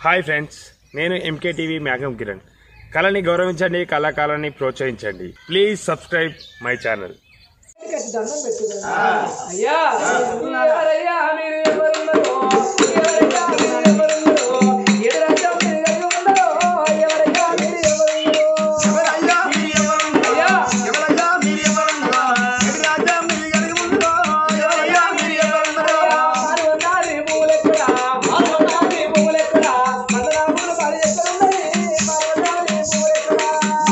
Hi friends నేను MK TV మ్యాగం కిరణ్ కళని గౌరవించండి కళాకారాన్ని ప్రోత్సహించండి ప్లీజ్ సబ్స్క్రైబ్ మై ఛానల్ దండం పెట్టుకోండి. అయ్యా ఎవరయ్యా మీరు ఎవరున్నారో? ఎవరయ్యా మీరు ఎవరున్నారో? ఏ రాజ్యం మీరు కలిగి ఉన్నారో? ఎవరయ్యా మీరు ఎవరున్నారో? అయ్యా మానవనాది పూలెక్కడా? మానవనాది పూలెక్కడా? మందరాములు మరి ఎక్కడున్నది? మానవనాది పూలెక్కడా?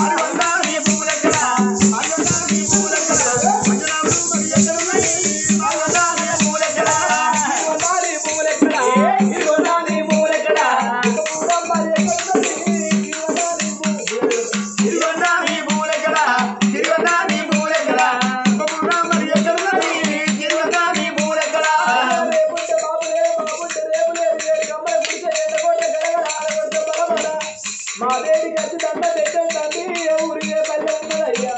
మానవనాది పూలెక్కడా? ఇదిగోనాది పూలెక్కడా? ఇదిగోనాది మరి ఎక్కడున్నది? ఇదిగోనాది పూలెక్కడా? రేపుంటే బాబులే, బాబుంటే రేపులే, ఏడు గమ్మల పుడితే ఏడు కోట్ల గలగల ఆడగొట్టే బలమల. మా దేవి కచ్చి దండ పెట్టండి ఏ ఊరికే పల్లె ఉన్నదయ్యా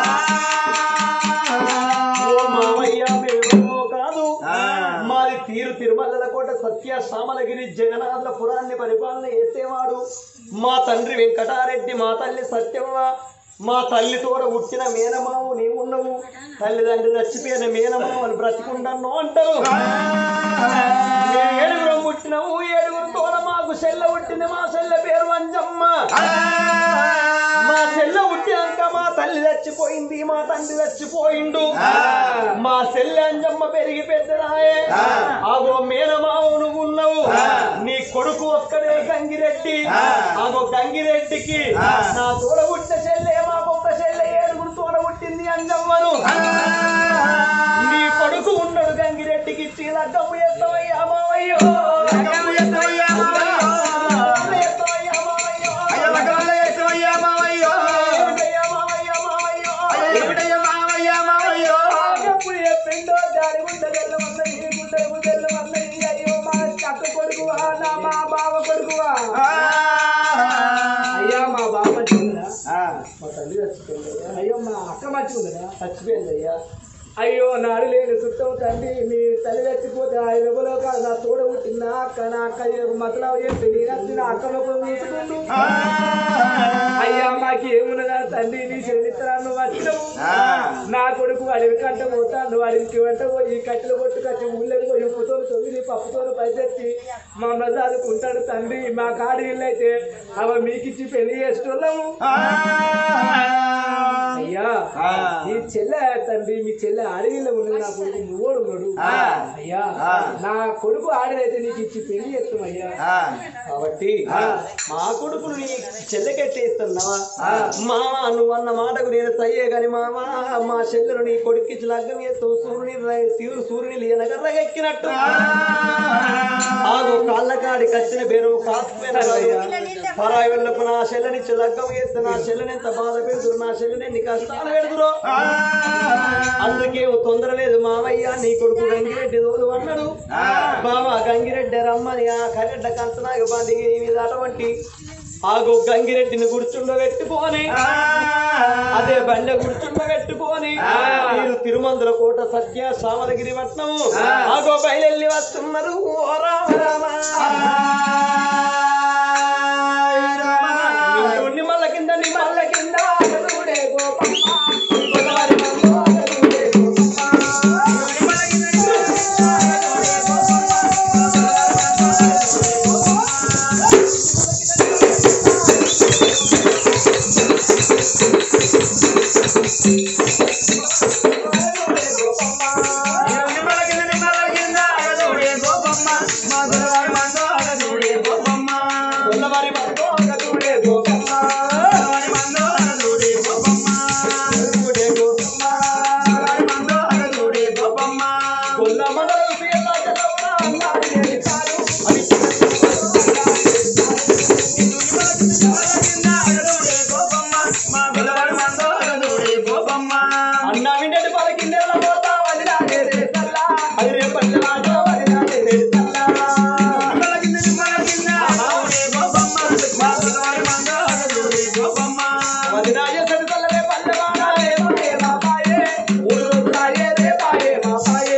ఓ మావయ్య మేమేమో కాదు మాది తీరు తిరుమల కోట సత్య సామలగిరి జగన్నాథ పురాన్ని పరిపాలన చేసేవాడు మా తండ్రి వెంకటారెడ్డి మా తల్లి సత్యమ్మ మా తల్లి తోడ పుట్టిన మేనమావు నీవున్నవు తల్లిదండ్రి చచ్చిపోయిన మేనమావు అని బ్రతికుండను అంటారు మేము ఏడుగురం పుట్టినవు ఏడుగురు తోడ మాకు చెల్ల పుట్టింది మా చెల్ల పేరు అంజమ్మ మా చెల్ల పుట్టినాక మా తల్లి చచ్చిపోయింది మా తండ్రి చచ్చిపోయిండు మా చెల్లె అంజమ్మ పెరిగి పెద్దదాయే ఆగో మేనమావు నువ్వు ఉన్నావు నీ కొడుకు ఒక్కడే గంగిరెడ్డి ఆగో గంగిరెడ్డికి నా తోడ పుట్టిన చెల్లె మాకొక్క చెల్లె ఏడుగురు తోడ పుట్టింది అంజమ్మను నీ కొడుకు ఉన్నాడు గంగిరెడ్డికి ఇచ్చి లగ్గము ఎత్తవయ్యా మావయ్యో లగ్గము ఎత్తవయ్యా మావయ్యో ఏమిటయ్యా మావయ్యో మావయ్యో ఎప్పుడు చెప్పిండో దాని గుండె గెల్ల వల్ల ఈ గుండె గుండెల వల్ల ఈ అయ్యో మా అక్క కొడుకువా నా మా బావ కొడుకువా అయ్యా మా బావ మంచిగుందా మా తల్లి చచ్చిపోయిందయ్యా అయ్యో మా అక్క మంచిగుందా చచ్చిపోయిందయ్యా అయ్యో నాడు లేని చుట్టం తండ్రి మీ తల్లి చచ్చిపోతే ఆ ఇరవలో కాదు నా తోడ పుట్టిన అక్క నా అక్క మతలా చేస్తే నేను వచ్చి నా అక్క ముఖం చూసుకుంటూ అయ్యా మాకు ఏమున్నదా తండ్రి నీ చరిత్రాన్ని వచ్చినవు నా కొడుకు అడవి కంట పోతాను అడవికి వెంట పోయి కట్టెలు కొట్టు కట్టి ఊళ్ళకి పోయి ఉప్పుతో తొమ్మిది పప్పుతో పైసెత్తి మమ్మల్ని చదువుకుంటాడు తండ్రి మా కాడి ఇల్లు అయితే అవ మీకిచ్చి పెళ్లి చేస్తున్నాము అయ్యా నీ చెల్లె తండ్రి మీ చెల్లె అడవిలో ఉన్నది నా కొడుకు నువ్వోడు ఉన్నాడు అయ్యా నా కొడుకు ఆడదైతే నీకు ఇచ్చి పెళ్లి చేస్తాం అయ్యా కాబట్టి మా కొడుకును నీ చెల్లెకెట్టేస్తున్నావా మామ నువ్వు అన్న మాటకు నేను సయ్యే గాని మామ మా చెల్లెను నీ కొడుక్కి లగ్గం చేస్తావు సూర్యుని ర- తీరు సూర్యుని ఎనగర్రగెక్కినట్టు ఆగో కాళ్ళ కాడి కచ్చిన బేరు కాసిపోయిన పరాయి వెళ్ళకు నా చెల్లెనిచ్చి లగ్గం చేస్తే నా చెల్లెని ఎంత బాధ పెడుతురు నా చెల్లెని ఎన్ని కష్టాలు పెడుతురు అందుకే ఓ తొందర లేదు మామయ్య నీ కొడుకు గంగిరెడ్డి తోడు అన్నాడు బావ గంగిరెడ్డి రమ్మని ఆ కరెడ్డ కంచనాగ బండికి మీద అటువంటి ఆగో గంగిరెడ్డిని కూర్చుండబెట్టుకొని అదే బండ కూర్చుండబెట్టుకొని మీరు తిరుమందుల కోట సత్య సామలగిరి పట్నము ఆగో బయలెల్లి వస్తున్నారు ఓ రామ రామ నిమ్మల కింద నిమ్మల కింద అగదుడే గోపమ్మ. గోదావరి మందు అగదుడే గోపమ్మ. గోదావరి మందు అగదుడే గోపమ్మ. అగదుడే గోపమ్మ. గొల్ల మండలం సీఎల్ రాజరమణ అన్నాడు ఏడిచాడు. అవి అన్న వింటే పలకిందేళ్ళ పోతా వదిలాడే రేసల్లా. అది రేపటి రాజో వదిలాడే రేసల్లా. వదిలాయ సరితల్ల రే పల్లెవాడ రే పాయే బాబాయే. ఊరు రోజులాయే రే పాయే బాబాయే.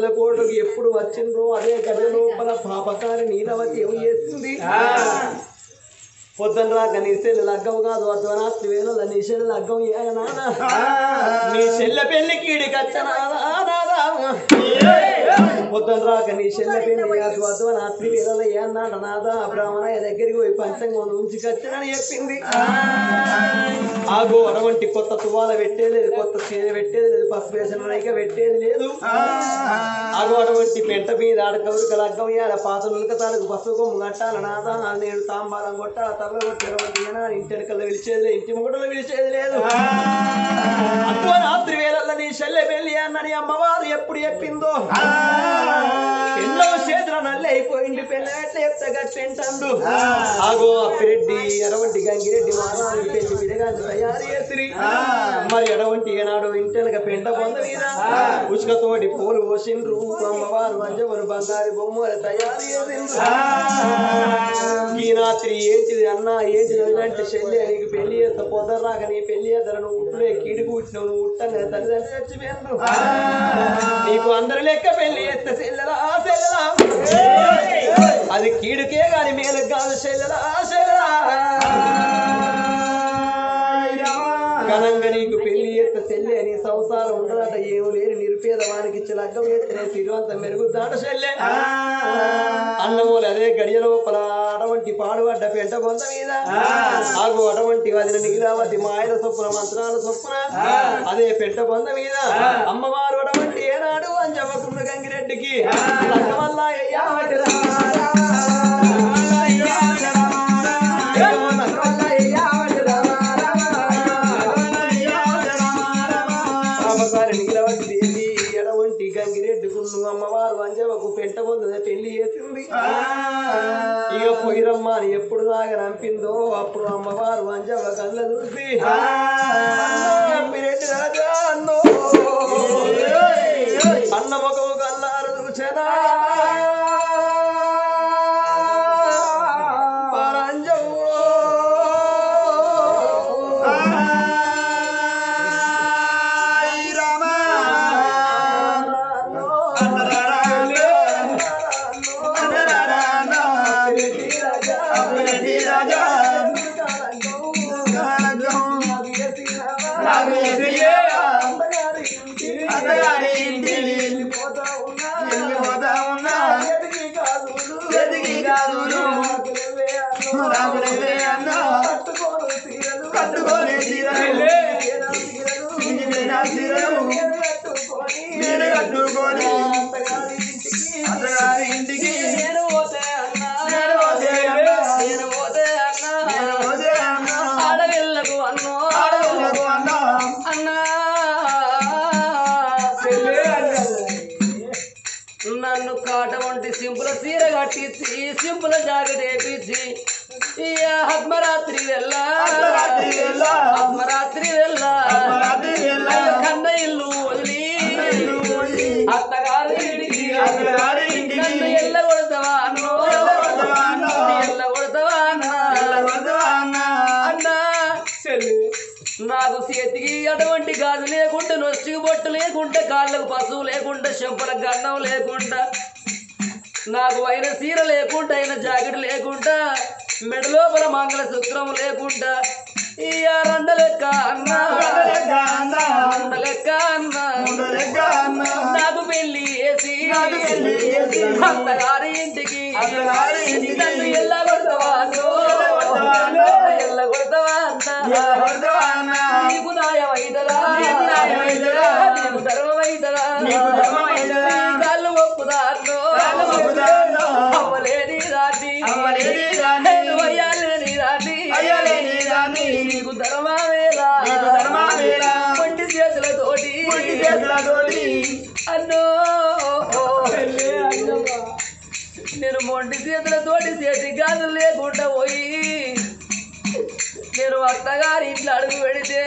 కోటకు ఎప్పుడు వచ్చిండ్రో అదే గది లోపల పాపకారి నీలవతి ఏం చేస్తుంది పొద్దున రాక నీ చెల్లె లగ్గం కాదు అర్ధరాత్రి వేళ నీ చెల్లె లగ్గం ఏనాదా నీ చెల్లె పెళ్లి కీడికచ్చనాదా పొద్దున రాక నీ చెల్లె పెళ్లి కాదు అర్ధరాత్రి వేళ ఏనాడ నాదా బ్రాహ్మణ దగ్గరికి పోయి పంచంగం నుంచి కచ్చనని చెప్పింది ఆగో అటువంటి కొత్త తువాల పెట్టేది లేదు కొత్త చీర పెట్టేది లేదు పసుపు వేసిన రైక పెట్టేది లేదు ఆగో అటువంటి పెంట మీద ఆడకవురు లగ్గం ఇయ్యాల పాత నులకతాలకు పసుపు కొమ్ము కట్టాల నాదా నేను తాంబాలం కొట్టాల తవ్వ కొట్టి ఇంటి వెనకల్లో పిలిచేది లేదు ఇంటి ముగడలో పిలిచేది లేదు అప్పుడు రాత్రి వేళల్లో నీ చెల్లె పెళ్ళి అన్నని అమ్మవారు ఎప్పుడు చెప్పిందో ఎన్నో చేతుల నల్లి అయిపోయింది పెళ్ళ ఎట్లా చెప్తా గట్టెంటండు ఆగో అప్పిరెడ్డి ఎరవంటి గంగిరెడ్డి మహారాజు పెళ్లి విడగాన్ని తయారు చేసిరి మరి ఎడవంటి ఏనాడు ఇంటెనక పెంట పొంద మీద ఉసుకతోటి పూలు పోసిండ్రు అమ్మవారు మంజవరు బంగారు బొమ్మలు తయారు చేసిండ్రు ఈ రాత్రి ఏంటిది అన్న ఏంటిది అంటే చెల్లి నీకు పెళ్లి చేస్తా పొదర్రాక నీ పెళ్లి చేద్దాను నువ్వు ఉట్టుడే కీడుకు పుట్టినావు నువ్వు ఉట్టంగా తల్లిదండ్రులు చచ్చిపోయారు నీకు అందరి లెక్క పెళ్లి చేస్తే చెల్లెలా చెల్లెలా అది కీడుకే గాని మేలు కాదు చెల్లెలా చెల్లెలా ఘనంగా నీకు పెళ్లి చేస్తే చెల్లె నీ సంసారం ఉండదట ఏం లేని నిరుపేద వానికి ఇచ్చి లగ్గం చేస్తే తిరువంత మెరుగుదాట చెల్లె అన్నమూలు అదే గడియ లోపల అటువంటి పాడుపడ్డ పెంట బొంద మీద ఆగు అటువంటి వదిన నీలావతి మాయల చొప్పున మంత్రాల చొప్పున అదే పెంట బొంద మీద అమ్మవారు అటువంటి ఏనాడు అని చెప్పకుండా గంగిరెడ్డికి లగ్గమల్లా ఎయ్యావటి రామారా. లగ్గమల్లా ఎయ్యావటి రామారా. పాపసారి నీలవతి దేవి ఎడవంటి గంగిరెడ్డుకున్ను అమ్మవారు అంజవకు పెంట పొందద పెళ్లి చేసింది ఇక పొయ్యిరమ్మ అని ఎప్పుడు దాకా రంపిందో అప్పుడు అమ్మవారు అంజవ కళ్ళ చూసి అమ్మిరెడ్డి రాజా అన్నో అన్న మొగవు కల్లారు చూచనా ఇంటికి నేను పోతే అన్నా నేను పోతే అన్నా. నేను పోతే అన్నా ఆడవిల్లకు అన్నో ఆడవాళ్ళకు అన్నా అన్నా నన్ను కాట వంటి సింపుల చీర కట్టించి సింపుల జాకెట్ వేపించి ఈ ఆత్మరాత్రి వెళ్ళ అర్ధరాత్రి వేళ. ఆత్మరాత్రి వెళ్ళ అర్ధరాత్రి వేళ. కన్న ఇల్లు వదిలి ఇల్లు వదిలి. అత్తగారి ఇంటికి అత్తగారి ఇంటికి. నన్ను ఎల్ల కొడతావా అన్నో ఎల్లగొడతావా అన్నో. ఎల్ల కొడతావా అన్నా వెళ్ళవద్దు అన్నా అన్నా నాకు చేతికి అటువంటి గాజు లేకుండా నొచ్చికి బొట్టు లేకుండా కాళ్ళకు పశువు లేకుండా చెంపలకు గన్నం లేకుండా నాకు అయిన సీర లేకుండా అయిన జాకెట్ లేకుండా మెడ లోపల మంగళసూత్రం లేకుండా ఈ రండ లెక్క అన్నా ఉండలేక అన్నా రండ లెక్క అన్నా ఉండలేక అన్నా నాకు పెళ్లి వేసి నాకు పెళ్లి చేసి. అత్తగారి ఇంటికి అత్తగారి ఇంటికి. నన్ను ఎల్ల కొడతావా అన్నో? కొడతావా అన్నో? ఎల్ల కొడతావా అన్నా వెళ్ళవద్దు అన్నా నీకు న్యాయమైతదా నీకు న్యాయమైతదా? నీకు ధర్మమైతదా నీకు ధర్మమైతదా? నీ కాళ్ళు మొక్కుదా అన్నో కాళ్ళు మొక్కుదా అన్నో? అవ్వలేని రాటి అవ్వలేని రాటి. అయ్యాలేని రాటి అయ్యలేని రాని. నీకు ధర్మమేలా నీకు ధర్మమేలా. పొట్టి చేతులతోటి పొట్టి చేతులతోటి. అన్నో నేను మొంటి చేతులతోటి చేతి గాజులు లేకుండా పోయి నేను అత్తగారి ఇంట్లో అడుగు పెడితే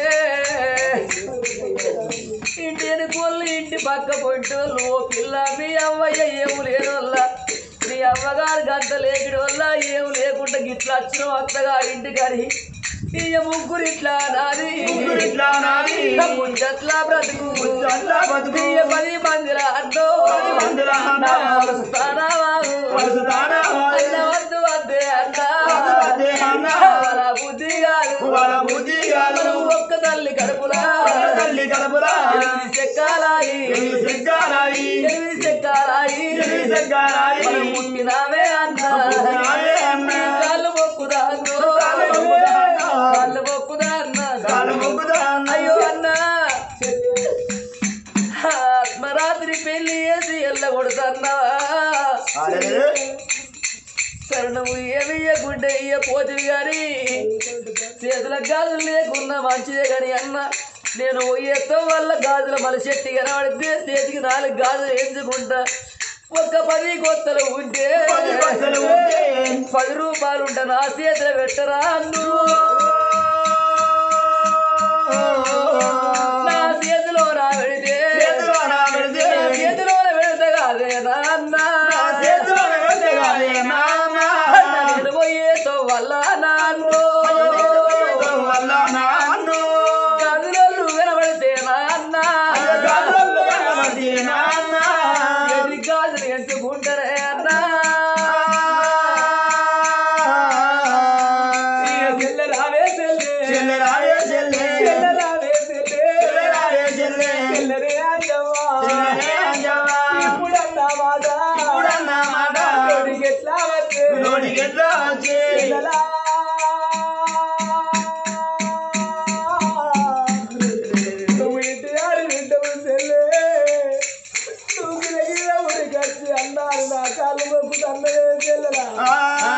ఇంటి వెనుకోళ్ళు ఇంటి పక్క పొంటోళ్ళు ఓ పిల్ల మీ అవ్వయ్య ఏం లేనోళ్ళ మీ అమ్మగారు గంట లేకడి వల్ల ఏం లేకుండా గిట్లా వచ్చిన అత్తగారి ఇంటికి అని ఇయ్య ముగ్గురు ఇట్లా నాది ముగ్గురిట్లా నాది. ముందట్లా బ్రతుకు ముందట్లా బతుకు. ఇయ్య పది మందిల అన్నో పది మందిల అన్న. నా వలుస్తానా వాగు. వలుస్తానా వాగు. అన్న వద్దు వద్దే అన్న వద్దు వద్దే అన్న. వాళ్ళ బుద్ధి కాదు వాళ్ళ బుద్ధి కాదు. మనం ఒక్క తల్లి కడుపులా ఒక్క తల్లి కడుపులా. ఎనిమిది చెక్కాలాయి ఎనిమిది చెక్కాలాయి. ఎనిమిది చెక్కాలాయి ఎనిమిది చెక్కాలాయి. మనం పుట్టినావే అన్న పుట్టినావే అన్న. కాళ్ళు మొక్కుదా అన్నో. కాళ్ళు మొక్కుదా అన్న. కాళ్ళు మొక్కుదా అన్న కాలు మొక్కుదా అన్న. అయ్యో అన్న ఆత్మరాత్రి పెళ్లి చేసి ఎల్ల కొడుతున్నావా అరే. శరణము ఏమియ్యకుంటే ఇయ్య పోతివి గాని చేతుల గాజులు లేకున్నా మంచిదే గాని అన్న నేను పోయేతో వల్ల గాజుల మన చెట్టు కనబడితే చేతికి నాలుగు గాజులు ఎంచుకుంటా ఒక్క పది కొత్తలు ఉంటే పది కొత్తలు ఉంటే పది రూపాయలు ఉంటా నా చేతులు పెట్టరా అన్ను నా చేతిలో నా పెడితే చేతిలో నా పెడితే. నా చేతిలో పెడితే కాదే నాన్న చేతిలో పెడితే కాదే నాన్న. నేను పోయేతో వల్ల నాన్ను వల్ల నాన్ను. గదులలో కనబడితే నాన్న గాజుల్లో కనబడి నాన్న. ఎన్ని గాజులు ఎంచుకుంటారే అన్న చెల్లె రావే చెల్లె చెల్లె రావే చెల్లె. చెల్లె రావే చెల్లె చెల్లె రావే చెల్లె. చెల్లెనే అంజవ్వా. చెల్లెనే అంజవ్వా. ఇప్పుడన్నా మాట ఇప్పుడన్నా మాట. నోటికి ఎట్లా వచ్చే? నోటికి ఎట్లా వచ్చే? చెల్లెలా. నువ్వు ఇంటి ఆడి వింటవు చెల్లె నువ్వు గిరగిర ఉడికొచ్చి అన్నారు నా కాళ్ళు మొక్కుతన్నదే చెల్లెలా ఆ.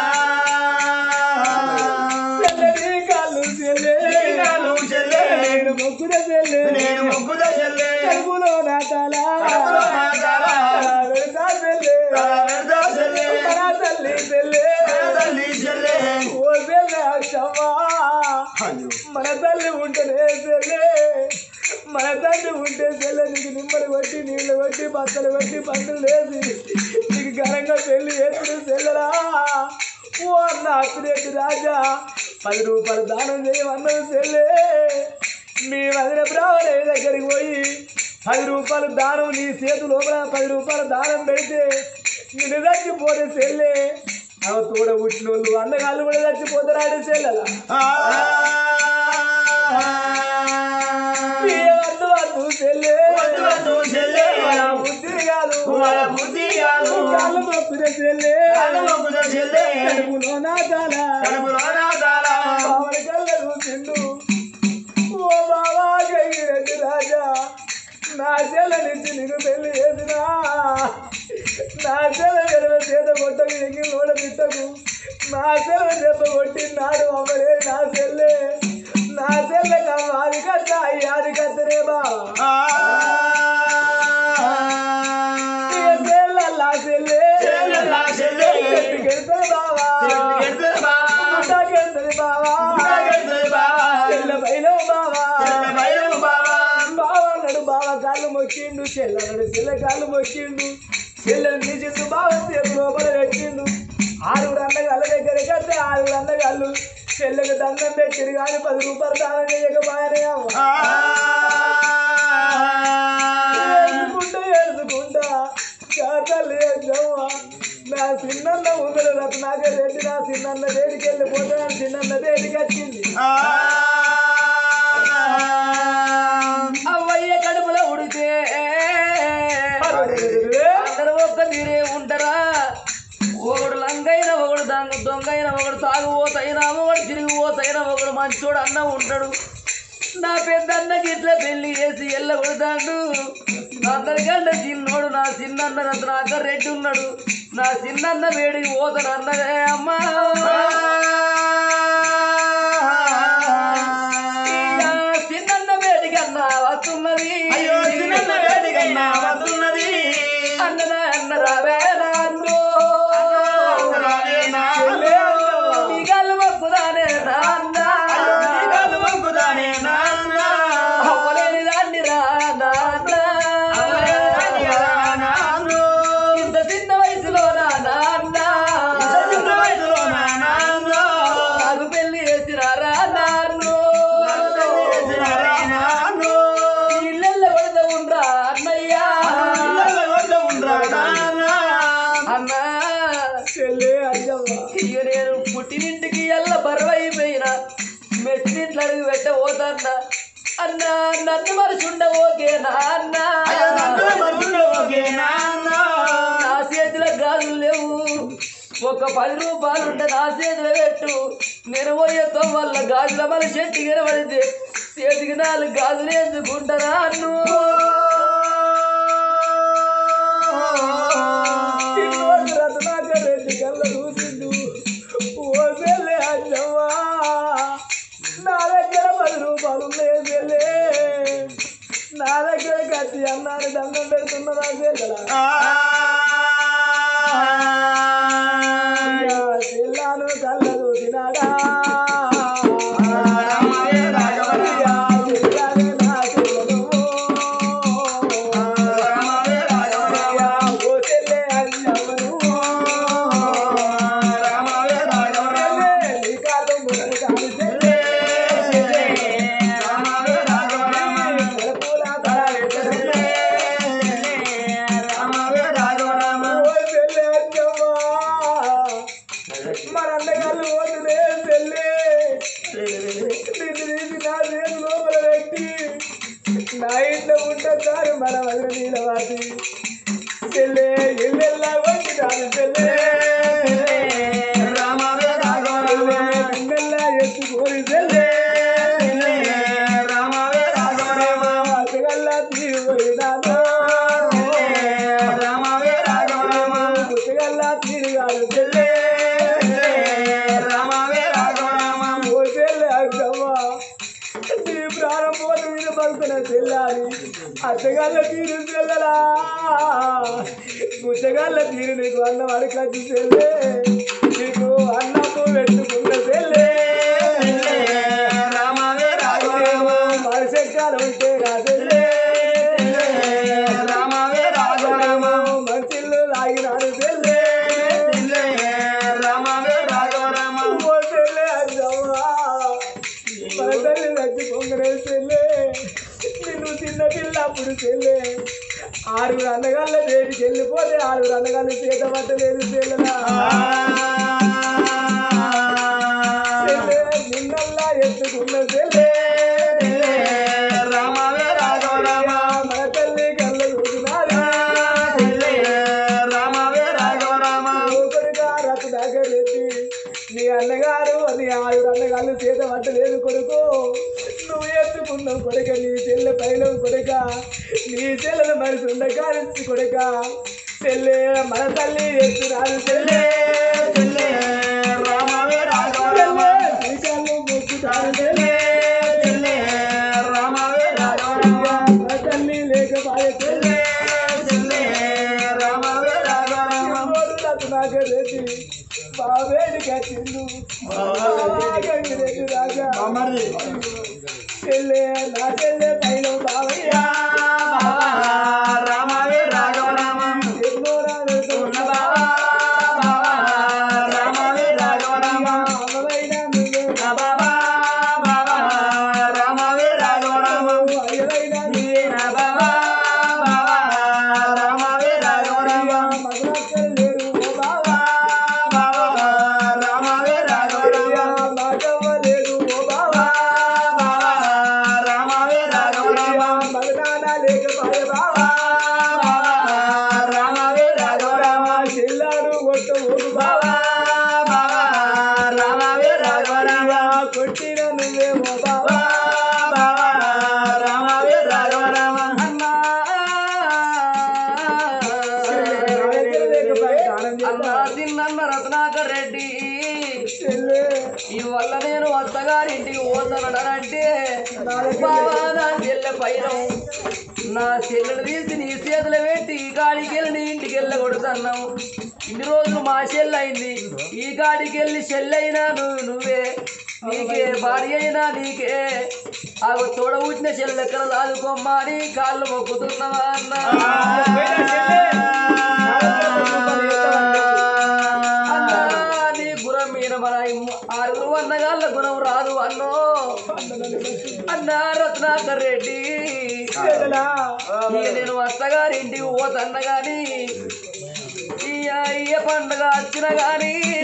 చెల్లెని కాళ్ళు చెల్లె నీకాలు చెల్లె. నేను మొక్కుద చెల్లె నేను మొక్కుదా చెల్లె. కడుపులో నా తల కడుపులో నా తల. వెళ్తా చెల్లె తల పెడతా చెల్లె. మన తల్లి చెల్లె నా తల్లి చెల్లె. ఓ చెల్లె అక్షమ్మా మన తల్లి ఉంటేనే చెల్లె మన తల్లి ఉంటే చెల్లె నీకు నిమ్మలు కొట్టి నీళ్లు కొట్టి బట్టలు కొట్టి పంటలు వేసి నీకు ఘనంగా పెళ్లి చేసిన చెల్లెరా ఓ అన్న అప్పిరెడ్డి రాజా పది రూపాయలు దానం చేయమన్నది చెల్లె మీ వదిన బ్రాహ్మణ దగ్గరికి పోయి పది రూపాయలు దానం నీ చేతు లోపల పది రూపాయలు దానం పెడితే నిన్ను చచ్చిపోతే చెల్లె అవ తోడ పుట్టిన వాళ్ళు అన్నగాళ్ళు కూడా చచ్చిపోతారాడే చెల్లెలా ఆ. వద్దు వద్దు చెల్లె వద్దు వద్దు చెల్లె. మన బుద్ధి కాదు వాళ్ళ బుద్ధి కాదు. కాళ్ళు మొక్కున చెల్లె కాలు మొక్కుదా చెల్లె. కడుపులో నా తల కడుపులో నా తాళ. బావని కళ్ళకు తిండు ఓ బావా గంగిరెడ్డి రాజా నా చెల్ల నుంచి నీకు పెళ్లి చేసినా నా చెల్ల ఎడవ చేత కొట్టకు ఎంగి నోడ తిట్టకు నా చెల్ల దెబ్బ కొట్టినాడు అమ్మలే నా చెల్లె నా చెల్లెకి అమ్మ అది కట్ట అది కట్టరే బావా ఆ. చెల్లెల్లా చెల్లె చెల్లెల్లా చెల్లె. చెట్టుకెళ్తారు బావా చెట్టుకెళ్తే బావా. పుట్టకెళ్తారు బావా పుట్టకెళ్తే బావా. చెల్ల బయలు బావా చెల్లె బయలు బావా. బావన్నాడు బావ కాళ్ళు మొక్కిండు చెల్లన్నాడు చెల్ల కాళ్ళు మొక్కిండు చెల్లెలు నీ చెట్టు బావ చేతి లోపల పెట్టిండు ఆరుగురు అన్నగాళ్ళ దగ్గర కడితే ఆరుగురు అన్నగాళ్ళు చెల్లెకి దండం పెట్టిరు కానీ పది రూపాయలు దానం చేయకపోయానే అవ్వ ఆ. ఏడుచుకుంటా ఏడుచుకుంటా నా తల్లి అమ్మవ్వ. నా చిన్నన్న ఉంగడు రత్నాకర్ రెడ్డి నా చిన్నన్న వేడికి వెళ్ళిపోతే నా చిన్నన్న వేడికి వచ్చింది ఆ. అవ్వయ్య కడుపులో ఉడితే అందరూ ఒక్క తీరే ఉంటారా ఒకడు లంగైన ఒకడు దాంగు దొంగైన ఒకడు తాగుపోతైనా ఒకడు తిరిగిపోతైనా ఒకడు మంచోడు అన్న ఉంటాడు నా పెద్ద అన్నకి ఇట్లా పెళ్లి చేసి ఎల్లగొడతాడు అందరికంటే చిన్నోడు నా చిన్నన్న రత్నాకర్ రెడ్డి ఉన్నాడు నా చిన్నన్న వేడికి పోతాడు అన్నదే అమ్మా ఇక చిన్నన్న వేడికి అన్న వస్తున్నది అయ్యో చిన్న వేడికన్నా వస్తున్నది అన్నదా అన్న రావే నాన్ను రావే నాన్ను. నీ కళ్ళు మొక్కుదానే నాన్న నీ కాలు మొక్కుదానే నాన్న. అవ్వలేని దాన్ని రా నాన్న అవలేని రా నాన్ను. ఇంత చిన్న వయసులో నా నాన్న ఇంత చిన్న వయసులో నా నాన్న. చెల్లే అయ్యవ్వ ఇక నేను పుట్టినింటికి ఎల్ల బరువైపోయిన మెట్టింట్లు అడుగు పెట్ట పోతన్న అన్న నన్ను మనిషి ఉండ ఓకే నాన్న నా చేతిలో గాజులు లేవు ఒక పది రూపాయలు ఉంటే నా చేతిలో పెట్టు నేను పోయే వల్ల గాజుల మన చెట్టు గిరబడితే చేతికి నాలుగు గాజులు వేసుకుంటారా అన్ను చిన్నోడు రత్నాకర్ రెడ్డి కళ్ళ చూసిండు ఓ చెల్లే అయ్యవ్వ నా దగ్గర పది రూపాయలు ఉన్నాయి చెల్లే నా దగ్గర కత్తి అన్నాడు దండం పెడుతున్నదా చెల్లెలా చెల్లాను కళ్ళ చూసినాడా చెల్లానే నా చెల్లెలు. ఓ చెల్లె అయ్యవ్వను. చెల్లె, నీ కాళ్ళు ముక్కు కాదు చెల్లె. తలపూల తల చెల్లె. ఓ చెల్లె అయ్యవ్వ. మన అన్నగారు పోతులే చెల్లె నిన్ను తీసి నా చేతి లోపల పెట్టి నా ఇంట్లో ఉంటుంది మన వదిన నీలవాసి చెల్లె ఎల్లెల్లా వచ్చినాను చెల్లె నిన్నెల్లా ఎత్తుకోరి చెల్లె అతగల్లా తీరిపోయినాను పుట్టగల్లా తీరిగాను చెల్లె ఓ చెల్లె అక్కమ్మ నీ ప్రాణం పోతే మీద పడుతున్న చెల్లాలి అత్తగల్ల తీరు చెల్లలా పుట్టగల్ల తీరు నీకు అన్నం అడకచ్చి చెల్లె నీకు అన్నము పెట్టుకున్న చెల్లె మనిషెక్కాలు ఉంటే నా చెల్లె మంచిళ్ళు లాగినాను చెల్లె ఓ చెల్లె అయ్యవ్వా మన తల్లి వచ్చి పొంగరే చెల్లె నిన్ను చిన్న పిల్ల అప్పుడు చెల్లె ఆరుగురు అన్నగాళ్ళ దేవికి వెళ్ళిపోతే ఆరుగురు అన్నగాళ్ళు చేత పట్టలేదు చెల్లెలా చెల్లె నిన్నల్లా ఎత్తుకున్న చెల్లె మన తల్లి కళ్ళ చూసినారా కొడుకా రథ దగ్గర నీ అన్నగారు నీ ఆరుగురు అన్నగారు చేత పట్టలేదు కొడుకు నువ్వు ఎత్తుకున్నావు కొడుక నీ చెల్లె పైన కొడుక నీ చెల్లెల మనిషి ఉండక నుంచి కొడుక చెల్లె మన తల్లి ఎత్తురాలు చెల్లె చెల్లె శ్రీకాళ్ళు మొక్కుతారు చెల్లె మన తల్లి లేకపాయ చెల్లె రెడ్డి బావేడి కట్టిండు గంగిరెడ్డి రాజా చెల్లె నా చెల్లె పైన బావయ్య ఎన్నో రాజు అమ్మవైన నువ్వే అయ్యవైన నువ్వే మగనక్కలు లేరు ఓ బావా మాటవ్వ లేదు ఓ బావా మగనాన్న లేకపాయ బావా చెల్లాడు కొట్ట ఓకు బావా కొట్టిన నువ్వే ఓ బావా అన్నా అన్న తిన్నన్న రత్నాకర్ రెడ్డి చెల్లె ఈ వల్ల నేను అత్తగారింటికి పోతానంటే బావా నా చెల్లె పైన నా చెల్లెలు తీసి నీ చేతులు పెట్టి ఈ కాడికి వెళ్ళి నీ ఇంటికి వెళ్ళ కొడుతున్నావు ఇన్ని రోజులు మా చెల్లి అయింది ఈ కాడికి వెళ్ళి చెల్లి అయినా నువ్వు నువ్వే నీకే భార్య అయినా నీకే ఆ తోడ పుట్టిన చెల్లె ఎక్కడ లాదుకోమ్మా అని కాళ్ళు మొక్కుతున్నావా అన్నా అన్నా, నీ గురం మీద మన ఆరుగురు అన్నగాళ్ళ గుణం రాదు అన్నో అన్నా రత్నాకర్ రెడ్డి చెల్లెలా ఇక నేను అత్తగారి ఇంటికి పోతన్న గాని ఈ అయ్య పండుగ వచ్చిన గాని